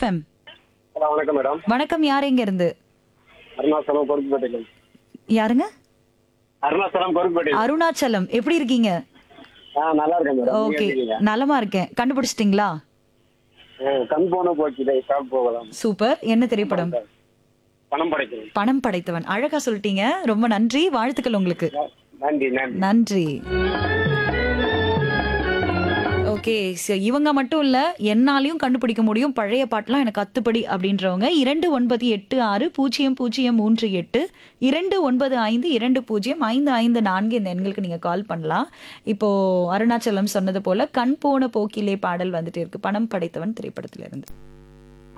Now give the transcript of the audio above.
FM hello வணக்கம் madam வணக்கம் யார் எங்க இருந்து அருணாச்சலம் கொருக்குப்பேட்டை யாருங்க அருணாச்சலம் கொருக்குப்பேட்டை அருணாச்சலம் எப்படி இருக்கீங்க ஆ நல்லா இருக்கேன் மேடம் நீங்க ஓகே எப்படி இருக்கீங்க? நலமா இருக்கேன் கண்டுபிடிச்சிட்டீங்களா ஆ, கண் போன போச்சு ஸ்டாப் போகலாம் சூப்பர் என்ன திரைப்படம் பணம் படைக்கணும் பணம் படைத்தவன் அழகா சொல்லிட்டீங்க ரொம்ப நன்றி வாழ்த்துக்கள் உங்களுக்கு நன்றி நன்றி நன்றி ஓகே இவங்க மட்டும் இல்ல என்னாலையும் கண்டுபிடிக்க முடியும் பழைய பாட்டெல்லாம் எனக்கு அத்துப்படி அப்படின்றவங்க இரண்டு ஒன்பது எட்டு ஆறு பூஜ்ஜியம் பூஜ்ஜியம் மூன்று எட்டு இரண்டு ஒன்பது ஐந்து இரண்டு பூஜ்ஜியம் ஐந்து ஐந்து நான்கு இந்த எண்களுக்கு நீங்க கால் பண்ணலாம் இப்போ அருணாச்சலம் சொன்னது போல கண் போன போக்கிலே பாடல் வந்துட்டு இருக்கு பணம் படைத்தவன் திரைப்படத்திலிருந்து